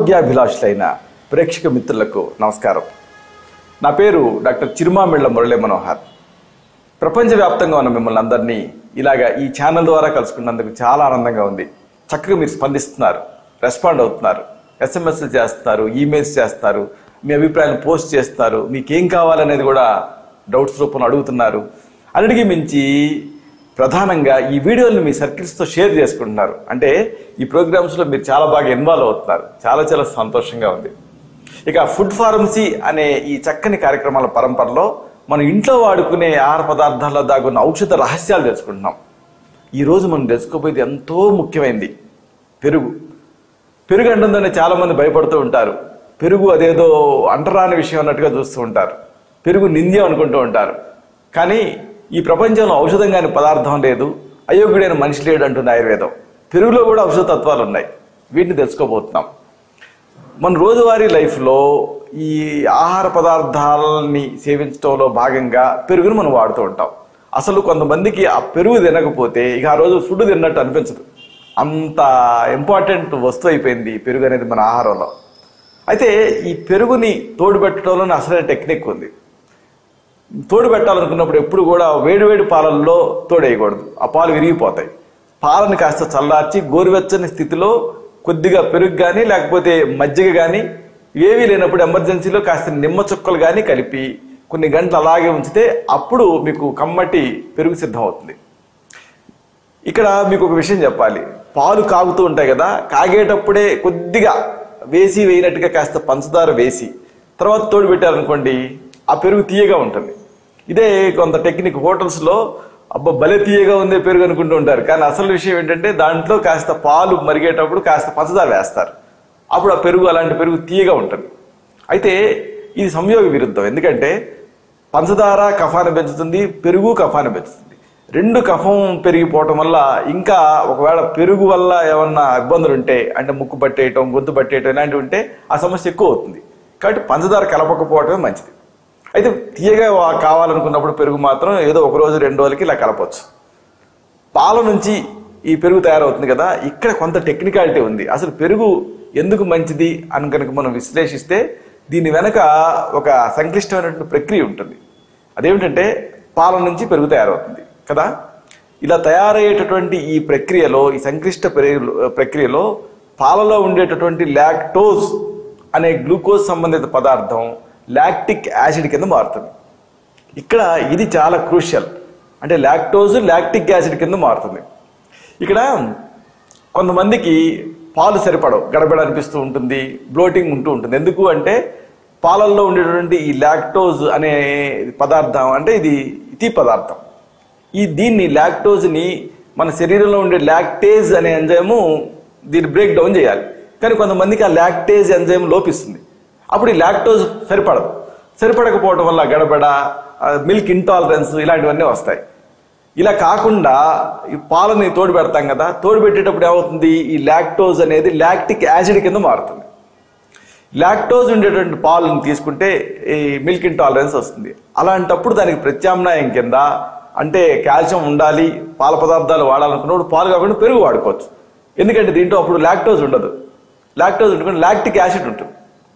ఆరోగ్యాభిలాషులైన ప్రేక్షక మిత్రులకు నమస్కారం నా పేరు డాక్టర్ చిరుమామిళ్ల మురళీ మనోహర్ ప్రపంచవ్యాప్తంగా ఉన్న మిమ్మల్ని అందరినీ ఇలాగా ఈ ఛానల్ ద్వారా కలుసుకున్నందుకు చాలా ఆనందంగా ఉంది చక్కగా మీరు స్పందిస్తున్నారు రెస్పాండ్ అవుతున్నారు ఎస్ఎంఎస్లు చేస్తున్నారు ఈమెయిల్స్ చేస్తారు మీ అభిప్రాయాలను పోస్ట్ చేస్తారు మీకేం కావాలనేది కూడా డౌట్స్ రూపంలో అడుగుతున్నారు అన్నిటికీ మించి ప్రధానంగా ఈ వీడియోని మీ సర్కిల్స్తో షేర్ చేసుకుంటున్నారు అంటే ఈ ప్రోగ్రామ్స్లో మీరు చాలా బాగా ఇన్వాల్వ్ అవుతున్నారు చాలా చాలా సంతోషంగా ఉంది ఇక ఫుడ్ ఫార్మసీ అనే ఈ చక్కని కార్యక్రమాల పరంపరలో మనం ఇంట్లో వాడుకునే ఆహార పదార్థాల్లో దాగున్న ఔషధ రహస్యాలు తెలుసుకుంటున్నాం ఈరోజు మనం తెలుసుకోబోయేది ఎంతో ముఖ్యమైనది పెరుగు పెరుగు అంటుందనే చాలా మంది భయపడుతూ ఉంటారు పెరుగు అదేదో అంటరాని విషయం అన్నట్టుగా చూస్తూ ఉంటారు పెరుగు నింద్యం అనుకుంటూ ఉంటారు కానీ ఈ ప్రపంచంలో ఔషధం కాని పదార్థం లేదు అయోగ్యుడైన మనిషి లేడు అంటుంది ఆయుర్వేదం పెరుగులో కూడా ఔషధ తత్వాలు ఉన్నాయి వీటిని తెలుసుకోబోతున్నాం మన రోజువారీ లైఫ్లో ఈ ఆహార పదార్థాలని సేవించడంలో భాగంగా పెరుగును మనం వాడుతూ ఉంటాం అసలు కొంతమందికి ఆ పెరుగు తినకపోతే ఇక ఆ రోజు ఫుడ్ తిన్నట్టు అనిపించదు అంత ఇంపార్టెంట్ వస్తువు అయిపోయింది పెరుగు అనేది మన ఆహారంలో అయితే ఈ పెరుగుని తోడు పెట్టడంలోనే అసలైన టెక్నిక్ ఉంది తోడు పెట్టాలనుకున్నప్పుడు ఎప్పుడు కూడా వేడివేడి పాలల్లో తోడేయకూడదు ఆ పాలు విరిగిపోతాయి పాలను కాస్త చల్లార్చి గోరువెచ్చని స్థితిలో కొద్దిగా పెరుగు కానీ లేకపోతే మజ్జిగ కానీ ఏవీ లేనప్పుడు ఎమర్జెన్సీలో కాస్త నిమ్మ చుక్కలు కానీ కలిపి కొన్ని గంటలు అలాగే ఉంచితే అప్పుడు మీకు కమ్మటి పెరుగు సిద్ధం అవుతుంది ఇక్కడ మీకు ఒక విషయం చెప్పాలి పాలు కాగుతూ ఉంటాయి కదా కాగేటప్పుడే కొద్దిగా వేసి వేయినట్టుగా కాస్త పంచదార వేసి తర్వాత తోడు పెట్టారనుకోండి ఆ పెరుగు తీయగా ఉంటుంది ఇదే కొంత టెక్నిక్ హోటల్స్లో అబ్బా భలే తీయగా ఉంది పెరుగు అనుకుంటూ ఉంటారు కానీ అసలు విషయం ఏంటంటే దాంట్లో కాస్త పాలు మరిగేటప్పుడు కాస్త పంచదార వేస్తారు అప్పుడు ఆ పెరుగు అలాంటి పెరుగు తీయగా ఉంటుంది అయితే ఇది సంయోగ విరుద్ధం ఎందుకంటే పంచదార కఫాన్ని పెంచుతుంది పెరుగు కఫాన్ని పెంచుతుంది రెండు కఫం పెరిగిపోవటం వల్ల ఇంకా ఒకవేళ పెరుగు వల్ల ఏమన్నా ఇబ్బందులు ఉంటే అంటే ముక్కు పట్టేయటం గొంతు పట్టేయటం ఇలాంటివి ఉంటే ఆ సమస్య ఎక్కువ అవుతుంది కాబట్టి పంచదార కలపకపోవటమే మంచిది అయితే తీయగా వా- కావాలనుకున్నప్పుడు పెరుగు మాత్రం ఏదో ఒక రోజు రెండు రోజులకి ఇలా కలపవచ్చు పాల నుంచి ఈ పెరుగు తయారవుతుంది కదా ఇక్కడ కొంత టెక్నికాలిటీ ఉంది అసలు పెరుగు ఎందుకు మంచిది అని కనుక మనం విశ్లేషిస్తే దీని వెనక ఒక సంక్లిష్టమైనటువంటి ప్రక్రియ ఉంటుంది అదేమిటంటే పాల నుంచి పెరుగు తయారవుతుంది కదా ఇలా తయారయ్యేటటువంటి ఈ ప్రక్రియలో ఈ సంక్లిష్ట పెరుగు- ప్రక్రియలో పాలలో ఉండేటటువంటి లాక్టోజ్ అనే గ్లూకోజ్ సంబంధిత పదార్థం లాక్టిక్ యాసిడ్ కింద మారుతుంది ఇక్కడ ఇది చాలా క్రూషియల్ అంటే లాక్టోజ్ లాక్టిక్ యాసిడ్ కింద మారుతుంది ఇక్కడ కొంతమందికి పాలు సరిపడవు గడబడ అనిపిస్తూ ఉంటుంది బ్లోటింగ్ ఉంటూ ఉంటుంది ఎందుకు అంటే పాలల్లో ఉండేటువంటి ఈ లాక్టోజ్ అనే పదార్థం అంటే ఇది ఇతి పదార్థం ఈ దీన్ని లాక్టోజ్ని మన శరీరంలో ఉండే లాక్టేజ్ అనే ఎంజైము దీన్ని బ్రేక్ డౌన్ చేయాలి కానీ కొంతమందికి ఆ లాక్టేజ్ ఎంజైమ్ లోపిస్తుంది అప్పుడు ఈ లాక్టోజ్ సరిపడదు సరిపడకపోవడం వల్ల గడబడ మిల్క్ ఇంటాలరెన్స్ ఇలాంటివన్నీ వస్తాయి ఇలా కాకుండా ఈ పాలని తోడు పెడతాం కదా తోడు పెట్టేటప్పుడు ఏమవుతుంది ఈ లాక్టోజ్ అనేది లాక్టిక్ యాసిడ్ కింద మారుతుంది లాక్టోజ్ ఉండేటువంటి పాలను తీసుకుంటే ఈ మిల్క్ ఇంటాలరెన్స్ వస్తుంది అలాంటప్పుడు దానికి ప్రత్యామ్నాయం కింద అంటే కాల్షియం ఉండాలి పాల పదార్థాలు వాడాలనుకున్నప్పుడు పాలు కాకుండా పెరుగు వాడుకోవచ్చు ఎందుకంటే దీంట్లో అప్పుడు లాక్టోజ్ ఉండదు లాక్టోజ్ ఉంటుంది లాక్టిక్ యాసిడ్ ఉంటుంది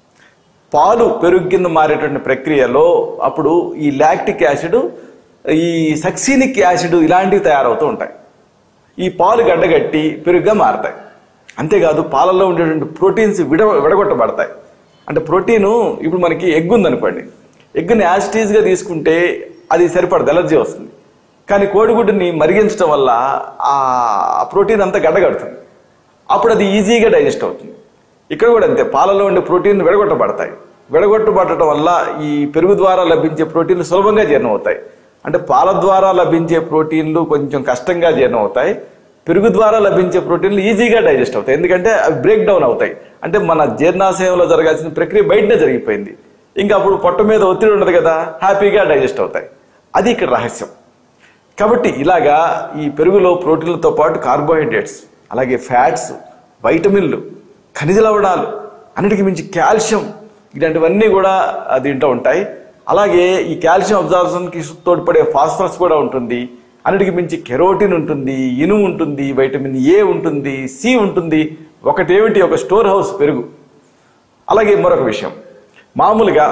పాలు పెరుగు కింద మారేటువంటి ప్రక్రియలో అప్పుడు ఈ లాక్టిక్ యాసిడ్ ఈ సక్సీనిక్ యాసిడ్ ఇలాంటివి తయారవుతూ ఉంటాయి ఈ పాలు గడ్డగట్టి పెరుగుగా మారతాయి అంతేకాదు పాలల్లో ఉండేటువంటి ప్రోటీన్స్ విడ విడగొట్టబడతాయి అంటే ప్రోటీను ఇప్పుడు మనకి ఎగ్ ఉందనుకోండి ఎగ్ని యాసిటీస్గా తీసుకుంటే అది సరిపడదు ఎలర్జీ వస్తుంది కానీ కోడిగుడ్డుని మరిగించడం వల్ల ఆ ప్రోటీన్ అంతా గడ్డగడుతుంది అప్పుడు అది ఈజీగా డైజెస్ట్ అవుతుంది ఇక్కడ కూడా అంతే పాలలో ఉండే ప్రోటీన్ విడగొట్టబడతాయి విడగొట్టబడటం వల్ల ఈ పెరుగు ద్వారా లభించే ప్రోటీన్లు సులభంగా జీర్ణం అవుతాయి అంటే పాల ద్వారా లభించే ప్రోటీన్లు కొంచెం కష్టంగా జీర్ణం అవుతాయి పెరుగు ద్వారా లభించే ప్రోటీన్లు ఈజీగా డైజెస్ట్ అవుతాయి ఎందుకంటే అవి బ్రేక్ డౌన్ అవుతాయి అంటే మన జీర్ణాశయంలో జరగాల్సిన ప్రక్రియ బయటనే జరిగిపోయింది ఇంకా అప్పుడు పొట్ట మీద ఒత్తిడి ఉండదు కదా హ్యాపీగా డైజెస్ట్ అవుతాయి అది ఇక్కడ రహస్యం కాబట్టి ఇలాగా ఈ పెరుగులో ప్రోటీన్లతో పాటు కార్బోహైడ్రేట్స్ అలాగే ఫ్యాట్స్ వైటమిన్లు ఖనిజ లవణాలు అన్నిటికి మించి కాల్షియం ఇలాంటివన్నీ కూడా ఆ, దీంట్లో ఉంటాయి అలాగే ఈ కాల్షియం అబ్జార్ప్షన్కి తోడ్పడే ఫాస్ఫరస్ కూడా ఉంటుంది అన్నిటికి మించి కెరోటిన్ ఉంటుంది ఇనుము ఉంటుంది వైటమిన్ ఏ ఉంటుంది సి ఉంటుంది ఒకటేమిటి ఒక స్టోర్ హౌస్ పెరుగు అలాగే మరొక విషయం మామూలుగా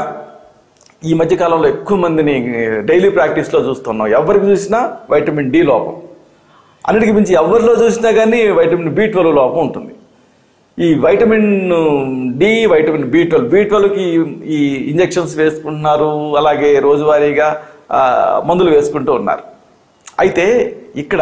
ఈ మధ్య కాలంలో ఎక్కువ మందిని డైలీ ప్రాక్టీస్లో చూస్తున్నాం ఎవరికి చూసినా వైటమిన్ డి లోపం అన్నిటికి మించి ఎవరిలో చూసినా కానీ వైటమిన్ బి ట్వెల్వ్ లోపం ఉంటుంది ఈ vitamin D vitamin B twelve B ట్వెల్వ్కి ఈ ఇంజెక్షన్స్ వేసుకుంటున్నారు అలాగే రోజువారీగా ఆ, మందులు వేసుకుంటూ ఉన్నారు అయితే ఇక్కడ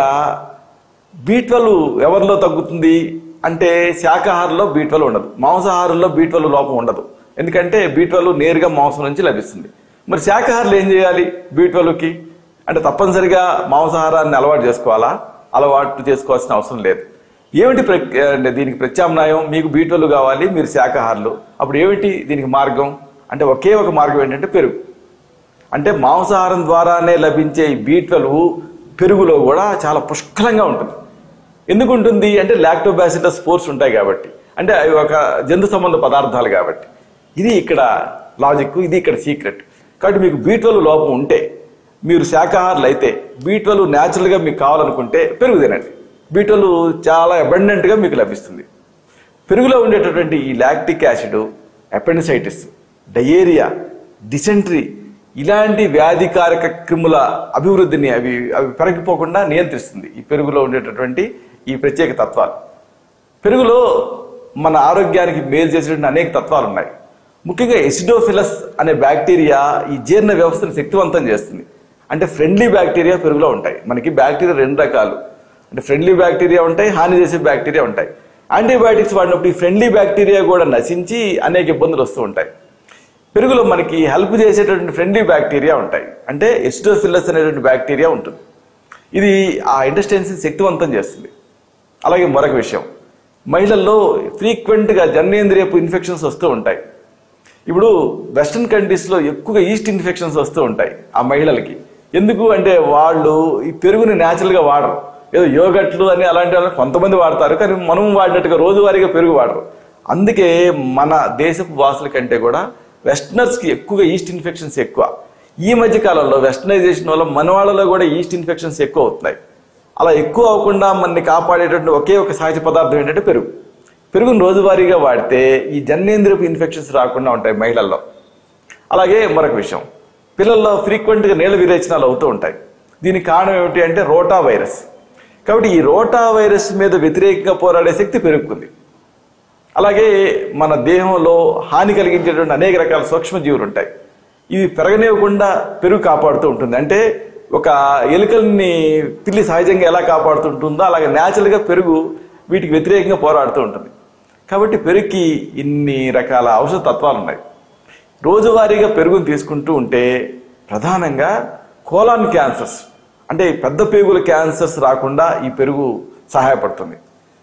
బి ట్వెల్వ్ ఎవరిలో తగ్గుతుంది అంటే శాకాహారంలో బి ట్వెల్వ్ ఉండదు మాంసాహారంలో బి ట్వెల్వ్ లోపం ఉండదు ఎందుకంటే బి ట్వెల్వ్ నేరుగా మాంసం నుంచి లభిస్తుంది మరి శాకాహారులు ఏం చేయాలి బి ట్వెల్వ్కి అంటే తప్పనిసరిగా మాంసాహారాన్ని అలవాటు చేసుకోవాలా అలవాటు చేసుకోవాల్సిన అవసరం లేదు ఏమిటి ప్ర అంటే దీనికి ప్రత్యామ్నాయం మీకు బి ట్వెల్వ్ కావాలి మీరు శాకాహారులు అప్పుడు ఏమిటి దీనికి మార్గం అంటే ఒకే ఒక మార్గం ఏంటంటే పెరుగు అంటే మాంసాహారం ద్వారానే లభించే ఈ బి ట్వెల్వ్ పెరుగులో కూడా చాలా పుష్కలంగా ఉంటుంది ఎందుకు ఉంటుంది అంటే లాక్టోబాసిటస్ స్పోర్స్ ఉంటాయి కాబట్టి అంటే అవి ఒక జంతు సంబంధ పదార్థాలు కాబట్టి ఇది ఇక్కడ లాజిక్ ఇది ఇక్కడ సీక్రెట్ కాబట్టి మీకు బీ ట్వెల్వ్ లోపం ఉంటే మీరు శాకాహారులు అయితే బీ ట్వెల్వ్ న్యాచురల్గా మీకు కావాలనుకుంటే పెరుగు తినండి బీ ట్వెల్వ్ చాలా అబండెంట్గా మీకు లభిస్తుంది పెరుగులో ఉండేటటువంటి ఈ lactic acid appendicitis diarrhoea dysentery ఇలాంటి వ్యాధికారక క్రిముల అభివృద్ధిని అవి అవి పెరగిపోకుండా నియంత్రిస్తుంది ఈ పెరుగులో ఉండేటటువంటి ఈ ప్రత్యేక తత్వాలు పెరుగులో మన ఆరోగ్యానికి మేలు చేసేటువంటి అనేక తత్వాలు ఉన్నాయి ముఖ్యంగా ఎసిడోఫిలస్ అనే బ్యాక్టీరియా ఈ జీర్ణ వ్యవస్థను శక్తివంతం చేస్తుంది అంటే ఫ్రెండ్లీ బ్యాక్టీరియా పెరుగులో ఉంటాయి మనకి బ్యాక్టీరియా రెండు రకాలు అంటే ఫ్రెండ్లీ బ్యాక్టీరియా ఉంటాయి హాని చేసే బ్యాక్టీరియా ఉంటాయి యాంటీబయాటిక్స్ వాడినప్పుడు ఈ ఫ్రెండ్లీ బ్యాక్టీరియా కూడా నశించి అనేక ఇబ్బందులు వస్తూ ఉంటాయి పెరుగులో మనకి హెల్ప్ చేసేటటువంటి ఫ్రెండ్లీ బ్యాక్టీరియా ఉంటాయి అంటే ఎస్టోఫిల్లస్ అనేటువంటి బ్యాక్టీరియా ఉంటుంది ఇది ఆ ఇంటెస్టైన్స్ని శక్తివంతం చేస్తుంది అలాగే మరొక విషయం మహిళల్లో ఫ్రీక్వెంట్గా జననేంద్రియపు ఇన్ఫెక్షన్స్ వస్తూ ఉంటాయి ఇప్పుడు వెస్ట్రన్ కంట్రీస్లో ఎక్కువగా ఈస్ట్ ఇన్ఫెక్షన్స్ వస్తూ ఉంటాయి ఆ మహిళలకి ఎందుకు అంటే వాళ్ళు ఈ పెరుగుని న్యాచురల్గా వాడరు ఏదో యోగట్లు అని అలాంటి వాళ్ళు కొంతమంది వాడతారు కానీ మనం వాడినట్టుగా రోజువారీగా పెరుగు వాడరు అందుకే మన దేశపు వాసుల కంటే కూడా వెస్టర్నర్స్కి ఎక్కువగా ఈస్ట్ ఇన్ఫెక్షన్స్ ఎక్కువ ఈ మధ్య కాలంలో వెస్టర్నైజేషన్ వల్ల మన వాళ్ళలో కూడా ఈస్ట్ ఇన్ఫెక్షన్స్ ఎక్కువ అవుతున్నాయి అలా ఎక్కువ అవ్వకుండా మనని కాపాడేటువంటి ఒకే ఒక సహజ పదార్థం ఏంటంటే పెరుగు పెరుగును రోజువారీగా వాడితే ఈ జన్నేంద్రియపు ఇన్ఫెక్షన్స్ రాకుండా ఉంటాయి మహిళల్లో అలాగే మరొక విషయం పిల్లల్లో ఫ్రీక్వెంట్గా నీళ్ళ విరేచనాలు అవుతూ ఉంటాయి దీనికి కారణం ఏమిటి అంటే రోటా వైరస్ కాబట్టి ఈ రోటా వైరస్ మీద వ్యతిరేకంగా పోరాడే శక్తి పెరుగుతుంది అలాగే మన దేహంలో హాని కలిగించేటువంటి అనేక రకాల సూక్ష్మజీవులు ఉంటాయి ఇవి పెరగనివ్వకుండా పెరుగు కాపాడుతూ ఉంటుంది అంటే ఒక ఎలుకల్ని పిల్లి సహజంగా ఎలా కాపాడుతుంటుందో అలాగే న్యాచురల్గా పెరుగు వీటికి వ్యతిరేకంగా పోరాడుతూ ఉంటుంది కాబట్టి పెరుగుకి ఇన్ని రకాల ఔషధ తత్వాలు ఉన్నాయి రోజువారీగా పెరుగును తీసుకుంటూ ఉంటే ప్రధానంగా కోలాన్ క్యాన్సర్స్ అంటే ఈ పెద్ద పేగుల క్యాన్సర్స్ రాకుండా ఈ పెరుగు సహాయపడుతుంది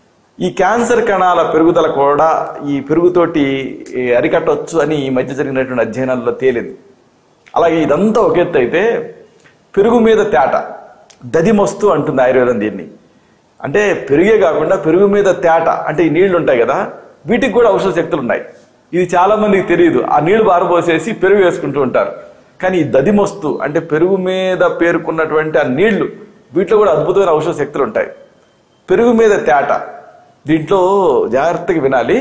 ఈ క్యాన్సర్ కణాల పెరుగుదల కూడా ఈ పెరుగుతోటి ఈ, అరికట్టవచ్చు అని ఈ మధ్య జరిగినటువంటి అధ్యయనాల్లో తేలింది అలాగే ఇదంతా ఒక ఎత్తు అయితే పెరుగు మీద తేట దదిమొస్తు అంటుంది ఆయుర్వేదం దీన్ని అంటే పెరుగే కాకుండా పెరుగు మీద తేట అంటే ఈ నీళ్లు ఉంటాయి కదా వీటికి కూడా ఔషధ శక్తులు ఉన్నాయి ఇది చాలా మందికి తెలియదు ఆ నీళ్లు బారబోసేసి పెరుగు వేసుకుంటూ ఉంటారు కానీ ఈ దదిమొస్తు అంటే పెరుగు మీద పేరుకున్నటువంటి ఆ నీళ్లు వీటిలో కూడా అద్భుతమైన ఔషధ శక్తులు ఉంటాయి పెరుగు మీద తేట దీంట్లో జాగ్రత్తగా వినాలి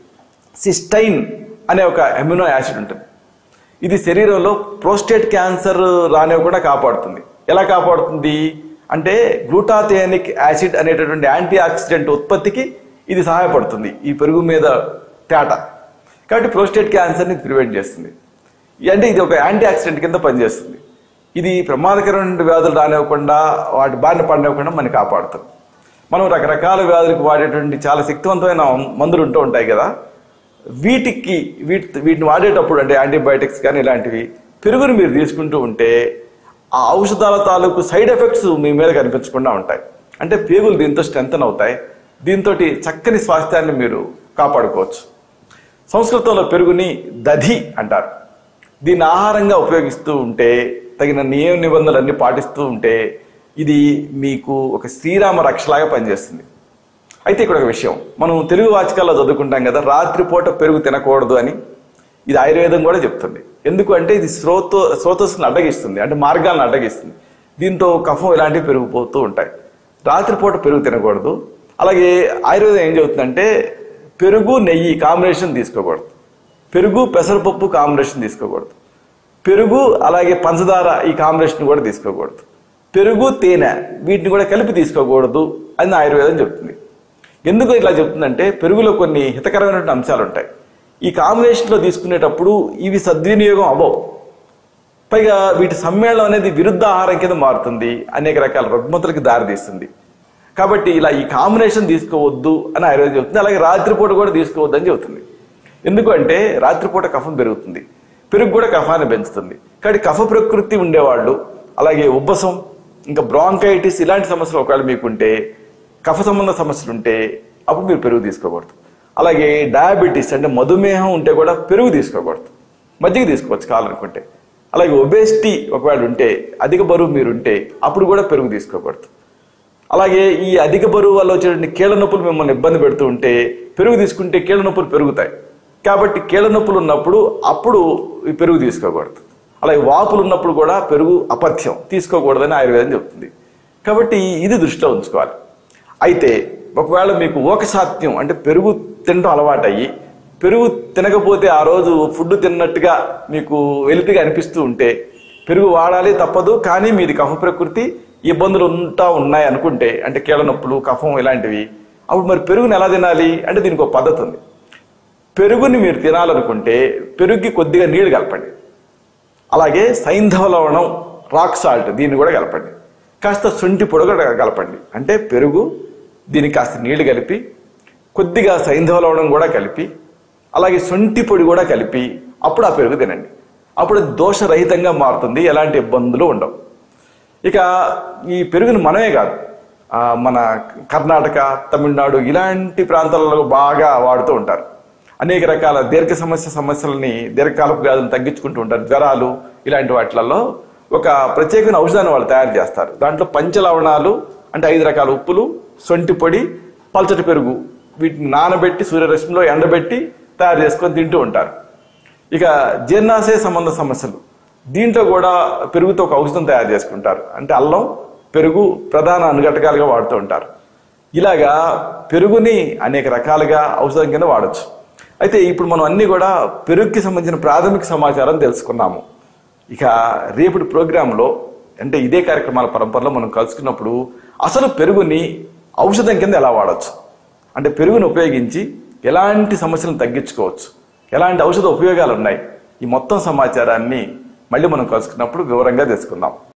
సిస్టైన్ అనే ఒక అమినో యాసిడ్ ఉంటుంది ఇది శరీరంలో ప్రోస్టేట్ క్యాన్సర్ రానివ్వకుండా కాపాడుతుంది ఎలా కాపాడుతుంది అంటే గ్లూటాథియానిక్ యాసిడ్ అనేటటువంటి యాంటీ ఆక్సిడెంట్ ఉత్పత్తికి ఇది సహాయపడుతుంది ఈ పెరుగు మీద తేట కాబట్టి ప్రోస్టేట్ క్యాన్సర్ని ప్రివెంట్ చేస్తుంది అంటే ఇది ఒక యాంటీ ఆక్సిడెంట్ కింద పనిచేస్తుంది ఇది ప్రమాదకరమైన వ్యాధులు రానివ్వకుండా వాటి బారిన పడినివ్వకుండా మనని కాపాడుతుంది మనం రకరకాల వ్యాధులకు వాడేటువంటి చాలా శక్తివంతమైన మందులు ఉంటూ ఉంటాయి కదా వీటికి వీటి వీటిని వాడేటప్పుడు అంటే యాంటీబయాటిక్స్ కానీ ఇలాంటివి పెరుగుని మీరు తీసుకుంటూ ఉంటే ఆ ఔషధాల తాలూకు సైడ్ ఎఫెక్ట్స్ మీ మీద కనిపించకుండా ఉంటాయి అంటే పేగులు దీంతో స్ట్రెంథన్ అవుతాయి దీంతో చక్కని స్వాస్థ్యాన్ని మీరు కాపాడుకోవచ్చు సంస్కృతంలో పెరుగుని దధి అంటారు దీన్ని ఆహారంగా ఉపయోగిస్తూ ఉంటే తగిన నియమ నిబంధనలన్నీ పాటిస్తూ ఉంటే ఇది మీకు ఒక శ్రీరామ రక్షలాగా పనిచేస్తుంది అయితే ఇక్కడ ఒక విషయం మనం తెలుగు వాచకాల్లో చదువుకుంటాం కదా రాత్రిపూట పెరుగు తినకూడదు అని ఇది ఆయుర్వేదం కూడా చెప్తుంది ఎందుకు అంటే ఇది స్రోతో స్రోతస్సును అడ్డగిస్తుంది అంటే మార్గాలను అడ్డగిస్తుంది దీంతో కఫం ఇలాంటివి పెరిగిపోతూ ఉంటాయి రాత్రిపూట పెరుగు తినకూడదు అలాగే ఆయుర్వేదం ఏం చెబుతుందంటే పెరుగు నెయ్యి కాంబినేషన్ తీసుకోకూడదు పెరుగు పెసరపప్పు కాంబినేషన్ తీసుకోకూడదు పెరుగు అలాగే పంచదార ఈ కాంబినేషన్ కూడా తీసుకోకూడదు పెరుగు తేనె వీటిని కూడా కలిపి తీసుకోకూడదు అని ఆయుర్వేదం చెప్తుంది ఎందుకు ఇట్లా చెప్తుందంటే పెరుగులో కొన్ని హితకరమైనటువంటి అంశాలు ఉంటాయి ఈ కాంబినేషన్లో తీసుకునేటప్పుడు ఇవి సద్వినియోగం అవ్వవు పైగా వీటి సమ్మేళనం అనేది విరుద్ధ ఆహారం కింద మారుతుంది అనేక రకాల రుగ్మతలకు దారితీస్తుంది కాబట్టి ఇలా ఈ కాంబినేషన్ తీసుకోవద్దు అని ఆయుర్వేదం చెబుతుంది అలాగే రాత్రిపూట కూడా తీసుకోవద్దు అని చెబుతుంది ఎందుకంటే రాత్రిపూట కఫం పెరుగుతుంది పెరుగు కూడా కఫాన్ని పెంచుతుంది కాబట్టి కఫ ప్రకృతి ఉండేవాళ్ళు అలాగే ఉబ్బసం ఇంకా బ్రాంకైటిస్ ఇలాంటి సమస్యలు ఒకవేళ మీకుంటే కఫ సంబంధ సమస్యలు ఉంటే అప్పుడు మీరు పెరుగు తీసుకోకూడదు అలాగే డయాబెటీస్ అంటే మధుమేహం ఉంటే కూడా పెరుగు తీసుకోకూడదు మజ్జిగ తీసుకోవచ్చు కావాలనుకుంటే అలాగే ఒబేసిటీ ఒకవేళ ఉంటే అధిక బరువు మీరు ఉంటే అప్పుడు కూడా పెరుగు తీసుకోకూడదు అలాగే ఈ అధిక బరువు వల్ల వచ్చేటువంటి కీళ్ళ నొప్పులు మిమ్మల్ని ఇబ్బంది పెడుతూ ఉంటే పెరుగు తీసుకుంటే కీళ్ళ నొప్పులు పెరుగుతాయి కాబట్టి కీళ్ళ నొప్పులు ఉన్నప్పుడు అప్పుడు ఈ పెరుగు తీసుకోకూడదు అలాగే వాపులు ఉన్నప్పుడు కూడా పెరుగు అపథ్యం తీసుకోకూడదని ఆయుర్వేదం చెబుతుంది కాబట్టి ఇది దృష్టిలో ఉంచుకోవాలి అయితే ఒకవేళ మీకు ఓకసాత్యం అంటే పెరుగు తినడం అలవాటయ్యి పెరుగు తినకపోతే ఆ రోజు ఫుడ్ తిన్నట్టుగా మీకు వెలితిగా అనిపిస్తూ ఉంటే పెరుగు వాడాలి తప్పదు కానీ మీది కఫ ప్రకృతి ఇబ్బందులు ఉంటా ఉన్నాయి అనుకుంటే అంటే కీళ్ళ నొప్పులు కఫం ఇలాంటివి అప్పుడు మరి పెరుగుని ఎలా తినాలి అంటే దీనికి ఒక పద్ధతి ఉంది పెరుగుని మీరు తినాలనుకుంటే పెరుగుకి కొద్దిగా నీళ్లు కలపండి అలాగే సైంధవ లవణం రాక్ సాల్ట్ దీన్ని కూడా కలపండి కాస్త శొంఠి పొడి కూడా కలపండి అంటే పెరుగు దీనికి కాస్త నీళ్లు కలిపి కొద్దిగా సైంధవ లవణం కూడా కలిపి అలాగే శొంఠి పొడి కూడా కలిపి అప్పుడు ఆ పెరుగు తినండి అప్పుడు అది దోషరహితంగా మారుతుంది ఎలాంటి ఇబ్బందులు ఉండవు ఇక ఈ పెరుగుని మనమే కాదు ఆ, మన కర్ణాటక తమిళనాడు ఇలాంటి ప్రాంతాలలో బాగా వాడుతూ ఉంటారు అనేక రకాల దీర్ఘ సమస్య సమస్యలని దీర్ఘకాలపు వ్యాధులను తగ్గించుకుంటూ ఉంటారు జ్వరాలు ఇలాంటి వాటిలలో ఒక ప్రత్యేకమైన ఔషధాన్ని వాళ్ళు తయారు చేస్తారు దాంట్లో పంచలవణాలు అంటే ఐదు రకాల ఉప్పులు సొంటి పొడి పల్చటి పెరుగు వీటిని నానబెట్టి సూర్యరశ్మిలో ఎండబెట్టి తయారు చేసుకొని తింటూ ఉంటారు ఇక జీర్ణాశయ సంబంధ సమస్యలు దీంట్లో కూడా పెరుగుతో ఒక ఔషధం తయారు చేసుకుంటారు అంటే అల్లం పెరుగు ప్రధాన అనుఘటకాలుగా వాడుతూ ఉంటారు ఇలాగా పెరుగుని అనేక రకాలుగా ఔషధం కింద వాడచ్చు అయితే ఇప్పుడు మనం అన్ని కూడా పెరుగుకి సంబంధించిన ప్రాథమిక సమాచారం తెలుసుకున్నాము ఇక రేపటి ప్రోగ్రాంలో అంటే ఇదే కార్యక్రమాల పరంపరలో మనం కలుసుకున్నప్పుడు అసలు పెరుగుని ఔషధం కింద ఎలా వాడచ్చు అంటే పెరుగుని ఉపయోగించి ఎలాంటి సమస్యలను తగ్గించుకోవచ్చు ఎలాంటి ఔషధ ఉపయోగాలు ఉన్నాయి ఈ మొత్తం సమాచారాన్ని మళ్ళీ మనం కలుసుకున్నప్పుడు వివరంగా తెలుసుకుందాం